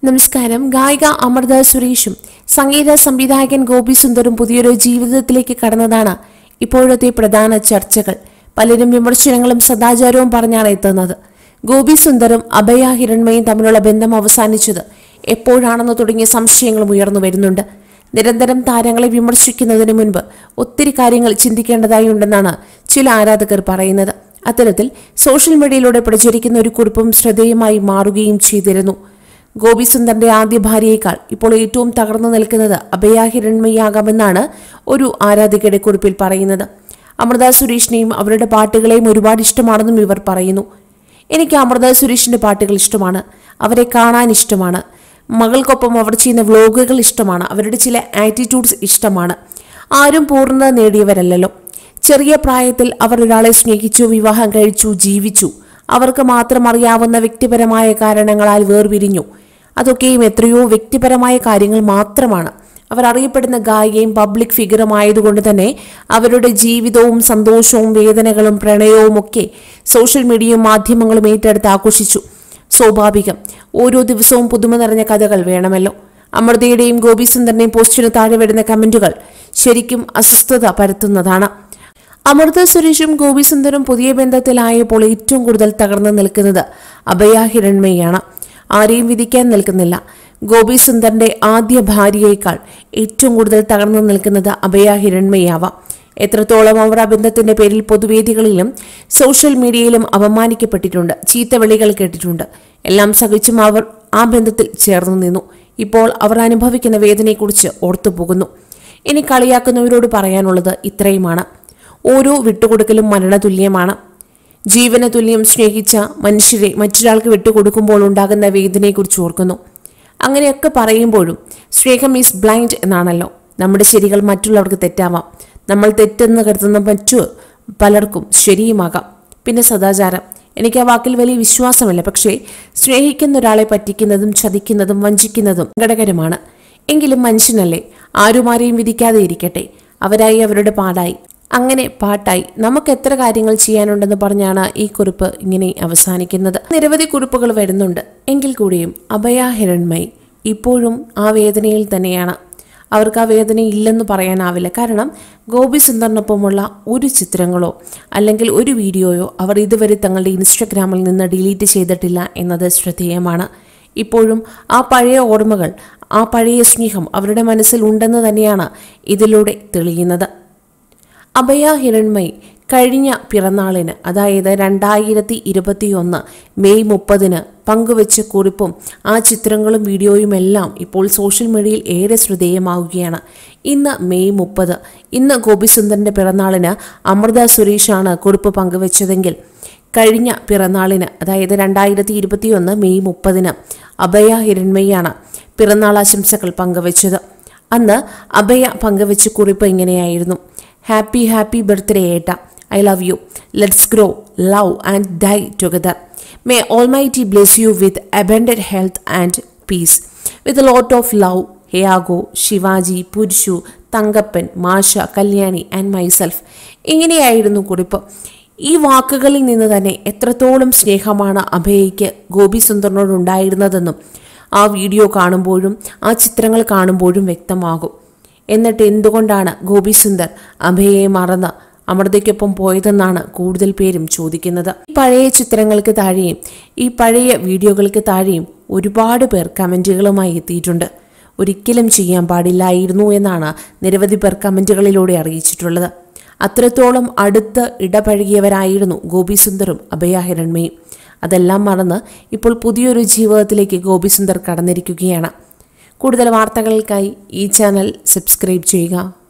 നമസ്കാരം ഗായിക അമൃത സുരേഷും സംഗീത സംവിധായകൻ ഗോപി സുന്ദറും പുതിയൊരു ജീവിതത്തിലേക്ക് കടന്നതാണ് ഇപ്പോഴത്തെ പ്രധാന ചർച്ചകൾ പലരും വിമർശനങ്ങളും സദാചാരവും പറഞ്ഞാണ് എത്തുന്നത് ഗോപി സുന്ദറും അഭയ ഹിരൺമയും തമ്മിലുള്ള ബന്ധം അവസാനിച്ചത് എപ്പോഴാണെന്ന് തുടങ്ങിയ സംശയങ്ങളും ഉയർന്നു വരുന്നുണ്ട് നിരന്തരം താരങ്ങളെ വിമർശിക്കുന്നതിന് മുൻപ് ഒത്തിരി കാര്യങ്ങൾ ചിന്തിക്കേണ്ടതായി ഉണ്ടെന്നാണ് ചില ആരാധകർ പറയുന്നത് അത്തരത്തിൽ സോഷ്യൽ മീഡിയയിലൂടെ പ്രചരിക്കുന്ന ഒരു കുറിപ്പും ശ്രദ്ധേയമായി മാറുകയും ചെയ്തിരുന്നു ഗോപിസുന്ദറിന്റെ ആദ്യ ഭാര്യയേക്കാൾ ഇപ്പോൾ ഏറ്റവും തകർന്നു നിൽക്കുന്നത് അഭയ ഹിരൺമയാകാമെന്നാണ് ഒരു ആരാധികയുടെ കുറിപ്പിൽ പറയുന്നത് അമൃത സുരേഷിനെയും അവരുടെ പാട്ടുകളെയും ഒരുപാട് ഇഷ്ടമാണെന്നും ഇവർ പറയുന്നു എനിക്ക് അമൃത സുരേഷിന്റെ പാട്ടുകൾ ഇഷ്ടമാണ് അവരെ കാണാൻ ഇഷ്ടമാണ് മകൾക്കൊപ്പം അവർ ചെയ്യുന്ന വ്ലോഗുകൾ ഇഷ്ടമാണ് അവരുടെ ചില ആറ്റിറ്റ്യൂഡ്സ് ഇഷ്ടമാണ് ആരും പൂർണ്ണത നേടിയവരല്ലല്ലോ ചെറിയ പ്രായത്തിൽ അവർ ഒരാളെ സ്നേഹിച്ചു വിവാഹം കഴിച്ചു ജീവിച്ചു അവർക്ക് മാത്രം അറിയാവുന്ന വ്യക്തിപരമായ കാരണങ്ങളാൽ വേർപിരിഞ്ഞു അതൊക്കെയും എത്രയോ വ്യക്തിപരമായ കാര്യങ്ങൾ മാത്രമാണ് അവർ അറിയപ്പെടുന്ന ഗായികയും പബ്ലിക് ഫിഗറും ആയതുകൊണ്ട് തന്നെ അവരുടെ ജീവിതവും സന്തോഷവും വേദനകളും പ്രണയവും ഒക്കെ സോഷ്യൽ മീഡിയയും മാധ്യമങ്ങളും ഏറ്റെടുത്ത് ആഘോഷിച്ചു സ്വാഭാവികം ഓരോ ദിവസവും പുതുമ നിറഞ്ഞ കഥകൾ വേണമല്ലോ അമൃതയുടെയും ഗോപിസുന്ദറിന്റെയും പോസ്റ്റിന് താഴെ വരുന്ന കമന്റുകൾ ശരിക്കും അസ്വസ്ഥത പരത്തുന്നതാണ് അമൃത സുരേഷും ഗോപിസുന്ദറും പുതിയ ബന്ധത്തിലായപ്പോൾ ഏറ്റവും കൂടുതൽ തകർന്നു നിൽക്കുന്നത് അഭയ ഹിരൺമയാണ് ആരെയും വിധിക്കാൻ നിൽക്കുന്നില്ല ഗോപിസുന്ദറിന്റെ ആദ്യ ഭാര്യയേക്കാൾ ഏറ്റവും കൂടുതൽ തകർന്നു നിൽക്കുന്നത് അഭയ ഹിരൺമയാവാം എത്രത്തോളം അവർ ആ ബന്ധത്തിന്റെ പേരിൽ പൊതുവേദികളിലും സോഷ്യൽ മീഡിയയിലും അപമാനിക്കപ്പെട്ടിട്ടുണ്ട് ചീത്തവിളികൾ കേട്ടിട്ടുണ്ട് എല്ലാം സഹിച്ചും അവർ ആ ബന്ധത്തിൽ ചേർന്നു നിന്നു ഇപ്പോൾ അവർ അനുഭവിക്കുന്ന വേദനയെക്കുറിച്ച് ഓർത്തുപോകുന്നു ഇനി കളിയാക്കുന്നവരോട് പറയാനുള്ളത് ഇത്രയുമാണ് ഓരോ വിട്ടുകൊടുക്കലും മരണതുല്യമാണ് ജീവന തുല്യം സ്നേഹിച്ച മനുഷ്യരെ മറ്റൊരാൾക്ക് വിട്ടുകൊടുക്കുമ്പോൾ ഉണ്ടാകുന്ന വേദനയെക്കുറിച്ച് ഓർക്കുന്നു അങ്ങനെയൊക്കെ പറയുമ്പോഴും സ്നേഹം ഈസ് ബ്ലൈൻഡ് എന്നാണല്ലോ നമ്മുടെ ശരികൾ മറ്റുള്ളവർക്ക് തെറ്റാവാം നമ്മൾ തെറ്റെന്ന് കരുതുന്ന മറ്റു പലർക്കും ശരിയുമാകാം പിന്നെ സദാചാരം എനിക്ക് ആ വാക്കിൽ വലിയ വിശ്വാസമില്ല പക്ഷേ സ്നേഹിക്കുന്ന ഒരാളെ പറ്റിക്കുന്നതും ചതിക്കുന്നതും വഞ്ചിക്കുന്നതും സങ്കടകരമാണ് എങ്കിലും മനുഷ്യനല്ലേ ആരുമാരെയും വിധിക്കാതെ ഇരിക്കട്ടെ അവരായി അവരുടെ പാടായി അങ്ങനെ പാട്ടായി നമുക്ക് എത്ര കാര്യങ്ങൾ ചെയ്യാനുണ്ടെന്ന് പറഞ്ഞാണ് ഈ കുറിപ്പ് ഇങ്ങനെ അവസാനിക്കുന്നത് നിരവധി കുറിപ്പുകൾ വരുന്നുണ്ട് എങ്കിൽ കൂടിയും അഭയ ഹിരൺമയി ഇപ്പോഴും ആ വേദനയിൽ തന്നെയാണ് അവർക്ക് ആ വേദന ഇല്ലെന്ന് പറയാനാവില്ല കാരണം ഗോപി സുന്ദറിനൊപ്പമുള്ള ഒരു ചിത്രങ്ങളോ അല്ലെങ്കിൽ ഒരു വീഡിയോയോ അവർ ഇതുവരെ തങ്ങളുടെ ഇൻസ്റ്റഗ്രാമിൽ നിന്ന് ഡിലീറ്റ് ചെയ്തിട്ടില്ല എന്നത് ശ്രദ്ധേയമാണ് ഇപ്പോഴും ആ പഴയ ഓർമ്മകൾ ആ പഴയ സ്നേഹം അവരുടെ മനസ്സിൽ ഉണ്ടെന്ന് തന്നെയാണ് ഇതിലൂടെ തെളിയുന്നത് അഭയ ഹിരൺമയി കഴിഞ്ഞ പിറന്നാളിന് അതായത് രണ്ടായിരത്തി ഇരുപത്തിയൊന്ന് മെയ് മുപ്പതിന് പങ്കുവച്ച കുറിപ്പും ആ ചിത്രങ്ങളും വീഡിയോയും എല്ലാം ഇപ്പോൾ സോഷ്യൽ മീഡിയയിൽ ഏറെ ശ്രദ്ധേയമാവുകയാണ് ഇന്ന് മെയ് മുപ്പത് ഇന്ന് ഗോപിസുന്ദറിന്റെ പിറന്നാളിന് അമൃത സുരേഷാണ് കുറിപ്പ് പങ്കുവച്ചതെങ്കിൽ കഴിഞ്ഞ പിറന്നാളിന് അതായത് രണ്ടായിരത്തി ഇരുപത്തിയൊന്ന് മെയ് മുപ്പതിന് അഭയ ഹിരൺമയാണ് പിറന്നാൾ ആശംസകൾ പങ്കുവച്ചത് അന്ന് അഭയ പങ്കുവച്ച കുറിപ്പ് ഇങ്ങനെയായിരുന്നു ഹാപ്പി ഹാപ്പി ബർത്ത്ഡേ ഏട്ട I love you let's grow love and die together may almighty bless you with abundant health and peace with lot of love ഹെയാഗോ ശിവാജി പുരുഷു തങ്കപ്പൻ മാഷ കല്യാണി ആൻഡ് മൈസെൽഫ് ഇങ്ങനെയായിരുന്നു കുറിപ്പ് ഈ വാക്കുകളിൽ നിന്ന് തന്നെ എത്രത്തോളം സ്നേഹമാണ് അഭയയ്ക്ക് ഗോപി സുന്ദറിനോട് ഉണ്ടായിരുന്നതെന്നും ആ വീഡിയോ കാണുമ്പോഴും ആ ചിത്രങ്ങൾ കാണുമ്പോഴും വ്യക്തമാകും എന്നിട്ട് എന്തുകൊണ്ടാണ് ഗോപി സുന്ദർ അഭയയെ മറന്ന് അമൃതയ്ക്കൊപ്പം പോയതെന്നാണ് കൂടുതൽ പേരും ചോദിക്കുന്നത് ഈ പഴയ ചിത്രങ്ങൾക്ക് താഴെയും ഈ പഴയ വീഡിയോകൾക്ക് താഴെയും ഒരുപാട് പേർ കമന്റുകളുമായി എത്തിയിട്ടുണ്ട് ഒരിക്കലും ചെയ്യാൻ പാടില്ലായിരുന്നു എന്നാണ് നിരവധി പേർ കമന്റുകളിലൂടെ അറിയിച്ചിട്ടുള്ളത് അത്രത്തോളം അടുത്ത് ഇടപഴകിയവരായിരുന്നു ഗോപിസുന്ദറും അഭയ ഹിരൺമയും അതെല്ലാം മറന്ന് ഇപ്പോൾ പുതിയൊരു ജീവിതത്തിലേക്ക് ഗോപിസുന്ദർ കടന്നിരിക്കുകയാണ് കൂടുതൽ വാർത്തകൾക്കായി ഈ ചാനൽ സബ്സ്ക്രൈബ് ചെയ്യുക